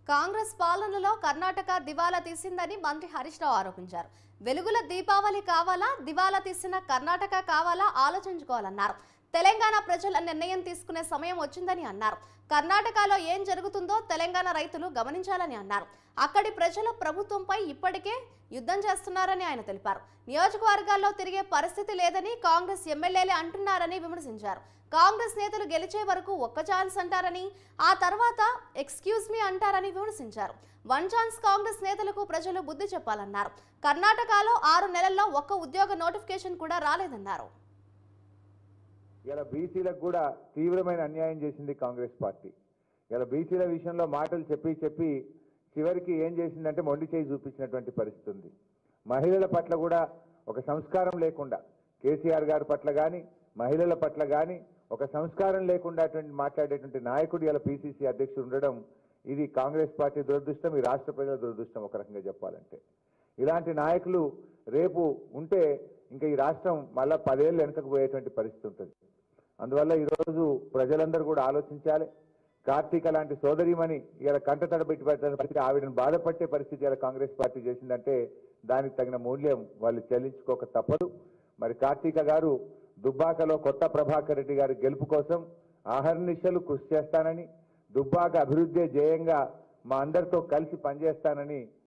కాంగ్రెస్ పాలనలో కర్ణాటక దివాలా తీసిందని మంత్రి హరీష్ రావు ఆరోపించారు వెలుగుల దీపావళి కావాలా దివాలా తీసిన కర్ణాటక కావాలా ఆలోచించుకోవాలన్నారు తెలంగాణ ప్రజల నిర్ణయం తీసుకునే సమయం వచ్చిందని అన్నారు కర్ణాటకలో ఏం జరుగుతుందో తెలంగాణ రైతులు గమనించాలని అన్నారు అక్కడి ప్రజల ప్రభుత్వంపై ఇప్పటికే యుద్ధం చేస్తున్నారని ఆయన తెలిపారు నియోజకవర్గాల్లో తిరిగే పరిస్థితి లేదని కాంగ్రెస్ ఎమ్మెల్యేలే అంటున్నారని విమర్శించారు కాంగ్రెస్ నేతలు గెలిచే వరకు ఒక్క ఛాన్స్ అంటారని ఆ తర్వాత ఎక్స్క్యూజ్ మీ అంటారని విమర్శించారు వన్ ఛాన్స్ కాంగ్రెస్ నేతలకు ప్రజలు బుద్ధి చెప్పాలన్నారు కర్ణాటకలో ఆరు నెలల్లో ఒక్క ఉద్యోగ నోటిఫికేషన్ కూడా రాలేదన్నారు ఇలా బీసీలకు కూడా తీవ్రమైన అన్యాయం చేసింది కాంగ్రెస్ పార్టీ ఇలా బీసీల విషయంలో మాటలు చెప్పి చెప్పి చివరికి ఏం చేసిందంటే మొండి చేయి చూపించినటువంటి పరిస్థితి ఉంది మహిళల పట్ల కూడా ఒక సంస్కారం లేకుండా కేసీఆర్ గారి పట్ల కానీ మహిళల పట్ల కానీ ఒక సంస్కారం లేకుండా అటువంటి మాట్లాడేటువంటి నాయకుడు ఇలా పీసీసీ అధ్యక్షుడు ఉండడం ఇది కాంగ్రెస్ పార్టీ దురదృష్టం ఈ రాష్ట్ర ప్రజల దురదృష్టం ఒక రకంగా చెప్పాలంటే ఇలాంటి నాయకులు రేపు ఉంటే ఇంకా ఈ రాష్ట్రం మళ్ళా పదేళ్ళు వెనకకు పోయేటువంటి పరిస్థితి ఉంటుంది అందువల్ల ఈరోజు ప్రజలందరూ కూడా ఆలోచించాలి కార్తీక లాంటి సోదరిమని ఇలా కంట తడబెట్టి పెట్టిన పరిస్థితి ఆవిడని బాధపట్టే పరిస్థితి ఇలా కాంగ్రెస్ పార్టీ చేసిందంటే దానికి తగిన మూల్యం వాళ్ళు చెల్లించుకోక తప్పదు మరి కార్తీక గారు దుబ్బాకలో కొత్త ప్రభాకర్ రెడ్డి గారి గెలుపు కోసం ఆహర్నిశలు కృషి చేస్తానని దుబ్బాక అభివృద్ధి జయంగా మా అందరితో కలిసి పనిచేస్తానని